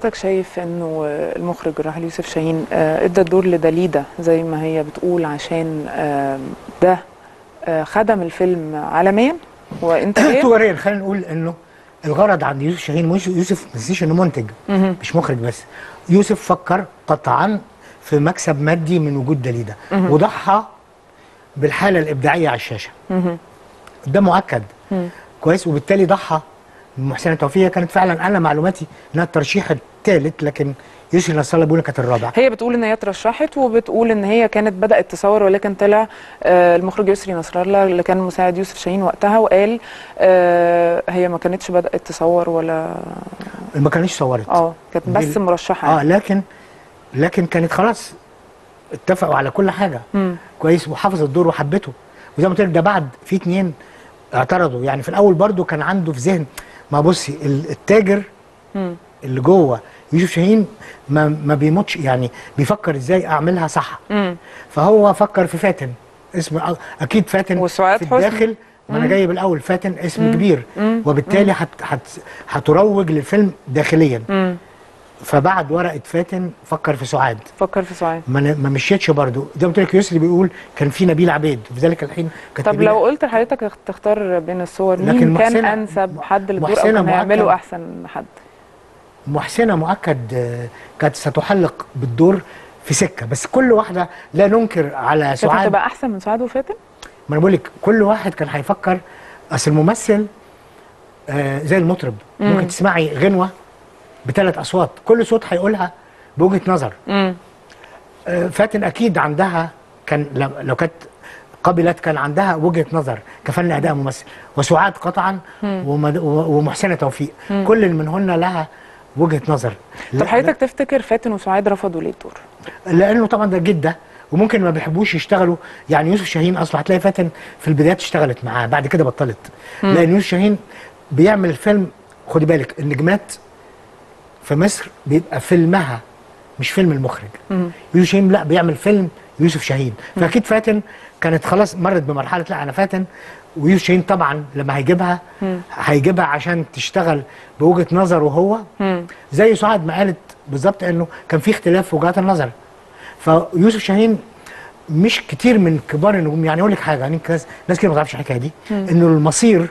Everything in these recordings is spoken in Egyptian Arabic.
حضرتك شايف انه المخرج الراحل يوسف شاهين آه، ادى الدور لداليدا زي ما هي بتقول عشان آه، ده آه، خدم الفيلم عالميا وانتاجيا تجاريا خلينا نقول انه الغرض عند يوسف شاهين مش يوسف ما تنسيش انه منتج مهم. مش مخرج بس يوسف فكر قطعا في مكسب مادي من وجود داليدا وضحى بالحاله الابداعيه على الشاشه مهم. ده مؤكد مم. كويس وبالتالي ضحى محسنه توفيق كانت فعلا انا معلوماتي انها الترشيح الثالث لكن يوسف نصر الله بيقول كانت الرابعه هي بتقول ان هي اترشحت وبتقول ان هي كانت بدات تصور ولكن طلع آه، المخرج يسري نصر الله اللي كان مساعد يوسف شاهين وقتها وقال آه، هي ما كانتش بدات تصور ولا ما كانتش صورت اه كانت بس دي- مرشحه اه يعني. لكن لكن كانت خلاص اتفقوا على كل حاجه مم. كويس وحافظ الدور وحبته وزي ما قلت لك ده بعد في اتنين اعترضوا يعني في الاول برضو كان عنده في ذهن ما بصي ال- التاجر مم. اللي جوه يوسف شاهين ما ما بيموتش يعني بيفكر ازاي اعملها صح مم. فهو فكر في فاتن اسم أ- اكيد فاتن وسعاد في حسني. الداخل ما انا جايب الاول فاتن اسم مم. كبير مم. وبالتالي هت هت هتروج للفيلم داخليا مم. فبعد ورقه فاتن فكر في سعاد فكر في سعاد ما ن- ما مشيتش برضه زي ما قلت لك يسري بيقول كان في نبيل عبيد في ذلك الحين كانت طب نبيل لو قلت لحضرتك تختار بين الصور لكن مين كان محسنة- انسب حد للدور او محسنة كان هيعمله مؤكد. احسن حد محسنه مؤكد آه، كانت ستحلق بالدور في سكه بس كل واحده لا ننكر على كانت سعاد هتبقى احسن من سعاد وفاتن ما انا بقول لك كل واحد كان هيفكر اصل الممثل آه زي المطرب مم. ممكن تسمعي غنوه بثلاث اصوات كل صوت هيقولها بوجهه نظر امم آه فاتن اكيد عندها كان لو- لو كانت قبلت كان عندها وجهه نظر كفن اداء ممثل وسعاد قطعا ومد- و- ومحسنه توفيق كل منهن لها وجهه نظر طب لا- حضرتك تفتكر فاتن وسعاد رفضوا ليه الدور لانه طبعا ده جده وممكن ما بيحبوش يشتغلوا يعني يوسف شاهين اصلا هتلاقي فاتن في البدايات اشتغلت معاه بعد كده بطلت لان يوسف شاهين بيعمل الفيلم خدي بالك النجمات في مصر بيبقى فيلمها مش فيلم المخرج مم. يوسف شاهين لا بيعمل فيلم يوسف شاهين فاكيد فاتن كانت خلاص مرت بمرحله لا انا فاتن ويوسف شاهين طبعا لما هيجيبها هيجيبها عشان تشتغل بوجهه نظره هو مم. زي سعاد ما قالت بالظبط انه كان في اختلاف في وجهات النظر فيوسف شاهين مش كتير من كبار النجوم يعني اقول لك حاجه يعني ناس ناس كتير ما تعرفش الحكايه دي انه المصير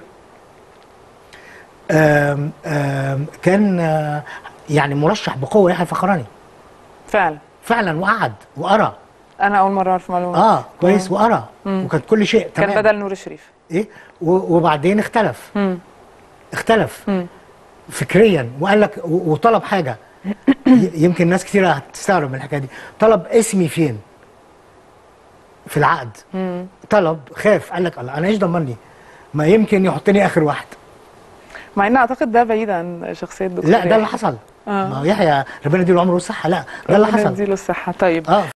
آم آم كان آه، يعني مرشح بقوه يحيى الفخراني فعلا فعلا وقعد وقرا انا اول مره اعرف معلومه اه كويس وقرا وكانت كل شيء كان تمام بدل نور الشريف ايه و- وبعدين اختلف مم. اختلف مم. فكريا وقال لك و- وطلب حاجه ي- يمكن ناس كتير هتستغرب من الحكايه دي طلب اسمي فين في العقد مم. طلب خاف قال لك الله انا ايش ضمني ما يمكن يحطني اخر واحد مع ان اعتقد ده بعيد عن شخصيه الدكتور لا ده اللي يحيى. حصل آه. ما هو يحيى ربنا يديله العمر والصحه لا ده اللي ربنا حصل يديله الصحه طيب اه